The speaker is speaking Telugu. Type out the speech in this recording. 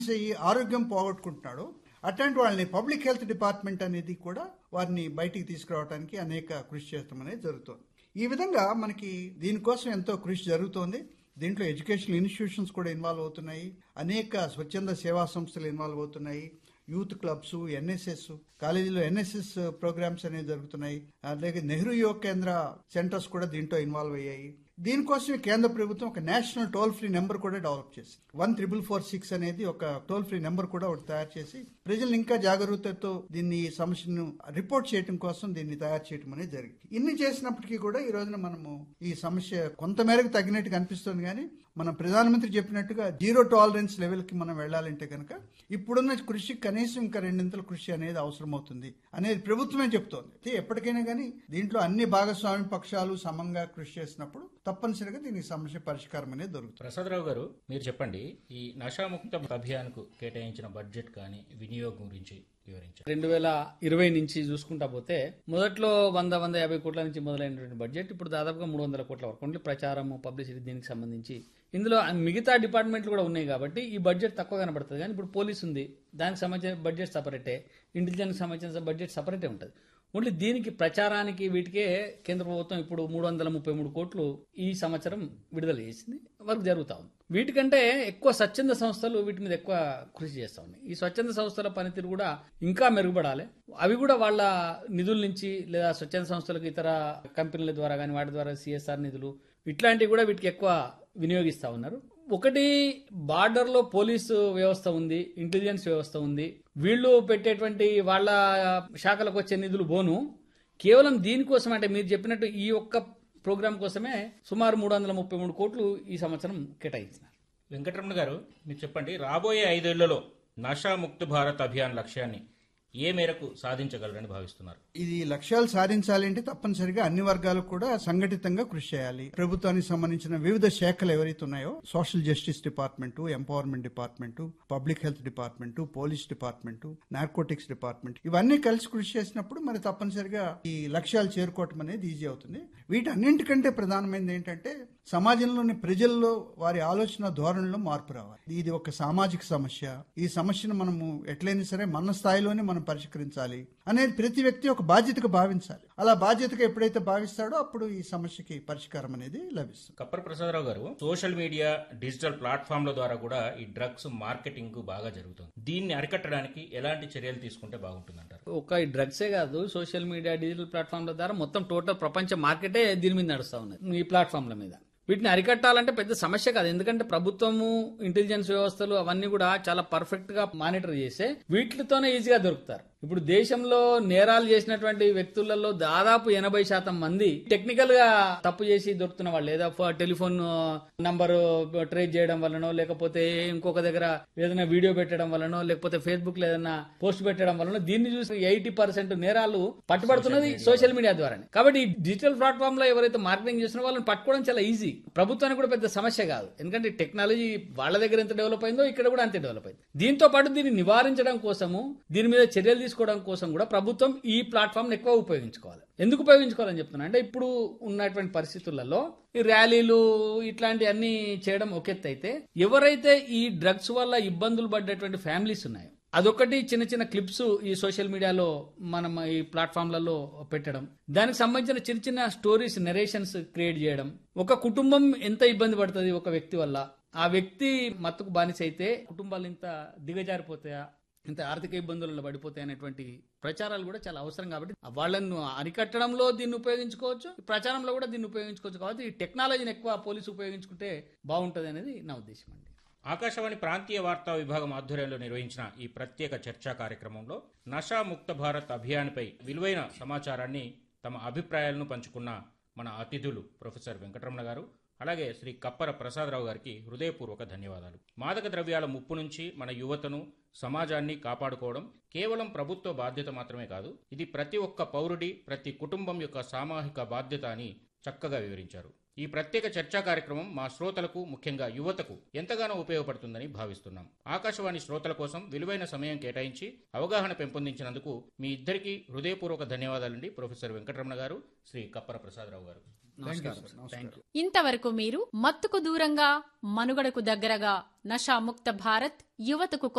ఈ ఆరోగ్యం పోగొట్టుకుంటున్నాడో అట్లాంటి వాళ్ళని పబ్లిక్ హెల్త్ డిపార్ట్మెంట్ అనేది కూడా వారిని బయటికి తీసుకురావడానికి అనేక కృషి చేయడం అనేది జరుగుతుంది ఈ విధంగా మనకి దీనికోసం ఎంతో కృషి జరుగుతోంది దీంట్లో ఎడ్యుకేషనల్ ఇన్స్టిట్యూషన్స్ కూడా ఇన్వాల్వ్ అవుతున్నాయి అనేక స్వచ్ఛంద సేవా సంస్థలు ఇన్వాల్వ్ అవుతున్నాయి యూత్ క్లబ్స్ ఎన్ఎస్ఎస్ కాలేజీలో ఎన్ఎస్ఎస్ ప్రోగ్రామ్స్ అనేవి జరుగుతున్నాయి అలాగే నెహ్రూ యువ కేంద్ర సెంటర్స్ కూడా దీంట్లో ఇన్వాల్వ్ అయ్యాయి దీనికోసమే కేంద్ర ప్రభుత్వం ఒక నేషనల్ టోల్ ఫ్రీ నెంబర్ కూడా డెవలప్ చేసింది వన్ త్రిబుల్ ఫోర్ సిక్స్ అనేది ఒక టోల్ ఫ్రీ నెంబర్ కూడా ఒకటి తయారు చేసి ప్రజలు ఇంకా జాగరూకతతో దీన్ని ఈ సమస్యను రిపోర్ట్ చేయడం కోసం దీన్ని తయారు చేయడం అనేది జరిగింది ఇన్ని చేసినప్పటికీ కూడా ఈ రోజున మనము ఈ సమస్య కొంత మేరకు తగ్గినట్టు కనిపిస్తుంది కానీ మన ప్రధానమంత్రి చెప్పినట్టుగా జీరో టాలరెన్స్ లెవెల్ కి మనం వెళ్ళాలంటే కనుక ఇప్పుడున్న కృషి కనీసం ఇంకా రెండింతల కృషి అనేది అవసరం అవుతుంది అనేది ప్రభుత్వమే చెప్తోంది అయితే ఎప్పటికైనా కానీ దీంట్లో అన్ని భాగస్వామ్య పక్షాలు సమంగా కృషి చేసినప్పుడు తప్పనిసరిగా దీనికి సమస్య పరిష్కారం అనేది దొరుకుతుంది ప్రసాదరావు గారు మీరు చెప్పండి ఈ నషాముక్త అభియాన్కు కేటాయించిన బడ్జెట్ కానీ వినియోగం గురించి వివరించారు రెండు వేల ఇరవై నుంచి చూసుకుంటా పోతే మొదట్లో వంద వంద యాభై కోట్ల నుంచి మొదలైనటువంటి బడ్జెట్ ఇప్పుడు దాదాపుగా మూడు వందల కోట్ల వరకు ఓన్లీ ప్రచారము పబ్లిసిటీ దీనికి సంబంధించి ఇందులో మిగతా డిపార్ట్మెంట్లు కూడా ఉన్నాయి కాబట్టి ఈ బడ్జెట్ తక్కువ కనబడుతుంది కానీ ఇప్పుడు పోలీస్ ఉంది దానికి సంబంధించిన బడ్జెట్ సపరేటే ఇంటెలిజెన్స్ సంబంధించిన బడ్జెట్ సపరేటే ఉంటుంది ఓన్లీ దీనికి ప్రచారానికి వీటికే కేంద్ర ప్రభుత్వం ఇప్పుడు మూడు వందల ముప్పై మూడు కోట్లు ఈ సంవత్సరం విడుదల చేసింది వర్క్ జరుగుతా ఉంది వీటికంటే ఎక్కువ స్వచ్ఛంద సంస్థలు వీటి మీద ఎక్కువ కృషి చేస్తా ఉన్నాయి ఈ స్వచ్ఛంద సంస్థల పనితీరు కూడా ఇంకా మెరుగుపడాలి అవి కూడా వాళ్ళ నిధుల నుంచి లేదా స్వచ్ఛంద సంస్థలకు ఇతర కంపెనీల ద్వారా కానీ వాటి ద్వారా సిఎస్ఆర్ నిధులు ఇట్లాంటివి కూడా వీటికి ఎక్కువ వినియోగిస్తా ఉన్నారు ఒకటి బార్డర్లో పోలీసు వ్యవస్థ ఉంది ఇంటెలిజెన్స్ వ్యవస్థ ఉంది వీళ్ళు పెట్టేటువంటి వాళ్ళ శాఖలకు వచ్చే నిధులు బోను కేవలం దీనికోసం అంటే మీరు చెప్పినట్టు ఈ ఒక్క ప్రోగ్రాం కోసమే సుమారు మూడు వందల ముప్పై మూడు కోట్లు ఈ సంవత్సరం కేటాయించినారు వెంకటరమణ గారు మీరు చెప్పండి రాబోయే ఐదేళ్లలో నషాముక్త భారత్ అభియాన్ లక్ష్యాన్ని ఏ మేరకు సాధించగలరని భావిస్తున్నారు ఇది లక్ష్యాలు సాధించాలి అంటే తప్పనిసరిగా అన్ని వర్గాలు కూడా సంఘటితంగా కృషి చేయాలి ప్రభుత్వానికి సంబంధించిన వివిధ శాఖలు ఎవరైతే ఉన్నాయో social justice department empowerment department public health department police department narcotics department ఇవన్నీ కలిసి కృషి చేసినప్పుడు మరి తప్పనిసరిగా ఈ లక్ష్యాలు చేరుకోవటం అనేది ఈజీ అవుతుంది వీటన్నింటికంటే ప్రధానమైనది ఏంటంటే సమాజంలోని ప్రజల్లో వారి ఆలోచన ధోరణిలో మార్పు రావాలి ఇది ఒక సామాజిక సమస్య ఈ సమస్యను మనము ఎట్లయినా సరే మన స్థాయిలోనే మనం పరిష్కరించాలి అనేది ప్రతి వ్యక్తి ఒక బాధ్యతగా భావించాలి అలా బాధ్యతగా ఎప్పుడైతే భావిస్తాడో అప్పుడు ఈ సమస్యకి పరిష్కారం అనేది లభిస్తుంది కప్పర్ ప్రసాదరావు గారు సోషల్ మీడియా డిజిటల్ ప్లాట్ఫామ్ల ద్వారా కూడా ఈ డ్రగ్స్ మార్కెటింగ్ బాగా జరుగుతుంది దీన్ని అరికట్టడానికి ఎలాంటి చర్యలు తీసుకుంటే బాగుంటుందంటారు ఒక ఈ డ్రగ్సే కాదు సోషల్ మీడియా డిజిటల్ ప్లాట్ఫామ్ల ద్వారా మొత్తం టోటల్ ప్రపంచ మార్కెటే దీని మీద నడుస్తా ఉన్నది ఈ ప్లాట్ఫామ్ల మీద వీటిని అరికట్టాలంటే పెద్ద సమస్య కాదు ఎందుకంటే ప్రభుత్వము ఇంటెలిజెన్స్ వ్యవస్థలు అవన్నీ కూడా చాలా పర్ఫెక్ట్ గా మానిటర్ చేసే వీటితోనే ఈజీగా దొరుకుతారు ఇప్పుడు దేశంలో నేరాలు చేసినటువంటి వ్యక్తులలో దాదాపు ఎనభై శాతం మంది టెక్నికల్ గా తప్పు చేసి దొరుకుతున్న వాళ్ళు లేదా ఫ- టెలిఫోన్ నంబర్ ట్రేస్ చేయడం వల్లనో లేకపోతే ఇంకొక దగ్గర ఏదైనా వీడియో పెట్టడం వల్లనో లేకపోతే ఫేస్బుక్ లో ఏదైనా పోస్ట్ పెట్టడం వల్లనో దీన్ని చూసి ఎయిటీ పర్సెంట్ నేరాలు పట్టుబడుతున్నది సోషల్ మీడియా ద్వారానే కాబట్టి ఈ డిజిటల్ ప్లాట్ఫామ్ లో ఎవరైతే మార్కెటింగ్ చేస్తున్న వాళ్ళని పట్టుకోవడం చాలా ఈజీ ప్రభుత్వానికి కూడా పెద్ద సమస్య కాదు ఎందుకంటే టెక్నాలజీ వాళ్ళ దగ్గర ఎంత డెవలప్ అయిందో ఇక్కడ కూడా అంతే డెవలప్ అయింది దీంతో పాటు దీన్ని నివారించడం కోసము దీని మీద చర్యలు తీసుకోవడం కోసం కూడా ప్రభుత్వం ఈ ప్లాట్ఫామ్ ఎక్కువ ఉపయోగించుకోవాలి ఎందుకు ఉపయోగించుకోవాలని చెప్తున్నా అంటే ఇప్పుడు ఉన్నటువంటి పరిస్థితులలో ఈ ర్యాలీలు ఇట్లాంటి అన్ని చేయడం ఒక ఎత్తు అయితే ఎవరైతే ఈ డ్రగ్స్ వల్ల ఇబ్బందులు పడ్డటువంటి ఫ్యామిలీస్ ఉన్నాయో అదొకటి చిన్న చిన్న క్లిప్స్ ఈ సోషల్ మీడియాలో మనం ఈ ప్లాట్ఫామ్లలో పెట్టడం దానికి సంబంధించిన చిన్న చిన్న స్టోరీస్ నెరేషన్స్ క్రియేట్ చేయడం ఒక కుటుంబం ఎంత ఇబ్బంది పడుతుంది ఒక వ్యక్తి వల్ల ఆ వ్యక్తి మత్తుకు బానిస అయితే కుటుంబాలు ఇంత దిగజారిపోతాయా ఇంత ఆర్థిక ఇబ్బందులలో పడిపోతాయి అనేటువంటి ప్రచారాలు కూడా చాలా అవసరం కాబట్టి వాళ్ళను అరికట్టడంలో దీన్ని ఉపయోగించుకోవచ్చు ప్రచారంలో కూడా దీన్ని ఉపయోగించుకోవచ్చు కాబట్టి ఈ టెక్నాలజీని ఎక్కువ పోలీసు ఉపయోగించుకుంటే బాగుంటుంది అనేది నా ఉద్దేశం అండి ఆకాశవాణి ప్రాంతీయ వార్తా విభాగం ఆధ్వర్యంలో నిర్వహించిన ఈ ప్రత్యేక చర్చా కార్యక్రమంలో నషా ముక్త భారత్ అభియాన్పై విలువైన సమాచారాన్ని తమ అభిప్రాయాలను పంచుకున్న మన అతిథులు ప్రొఫెసర్ వెంకటరమణ గారు అలాగే శ్రీ కప్పర ప్రసాదరావు గారికి హృదయపూర్వక ధన్యవాదాలు మాదక ద్రవ్యాల ముప్పు నుంచి మన యువతను సమాజాన్ని కాపాడుకోవడం కేవలం ప్రభుత్వ బాధ్యత మాత్రమే కాదు ఇది ప్రతి ఒక్క పౌరుడి ప్రతి కుటుంబం యొక్క సామూహిక బాధ్యత అని చక్కగా వివరించారు ఈ ప్రత్యేక చర్చా కార్యక్రమం మా శ్రోతలకు ముఖ్యంగా యువతకు ఎంతగానో ఉపయోగపడుతుందని భావిస్తున్నాం ఆకాశవాణి శ్రోతల కోసం విలువైన సమయం కేటాయించి అవగాహన పెంపొందించినందుకు మీ ఇద్దరికీ హృదయపూర్వక ధన్యవాదాలండి ప్రొఫెసర్ వెంకటరమణ గారు శ్రీ కప్పర ప్రసాదరావు గారు నమస్కారం sir. నమస్కారం. థ్యాంక్ యూ ఇంతవరకు మీరు మత్తుకు దూరంగా మనుగడకు దగ్గరగా నషాముక్త భారత్ యువతకు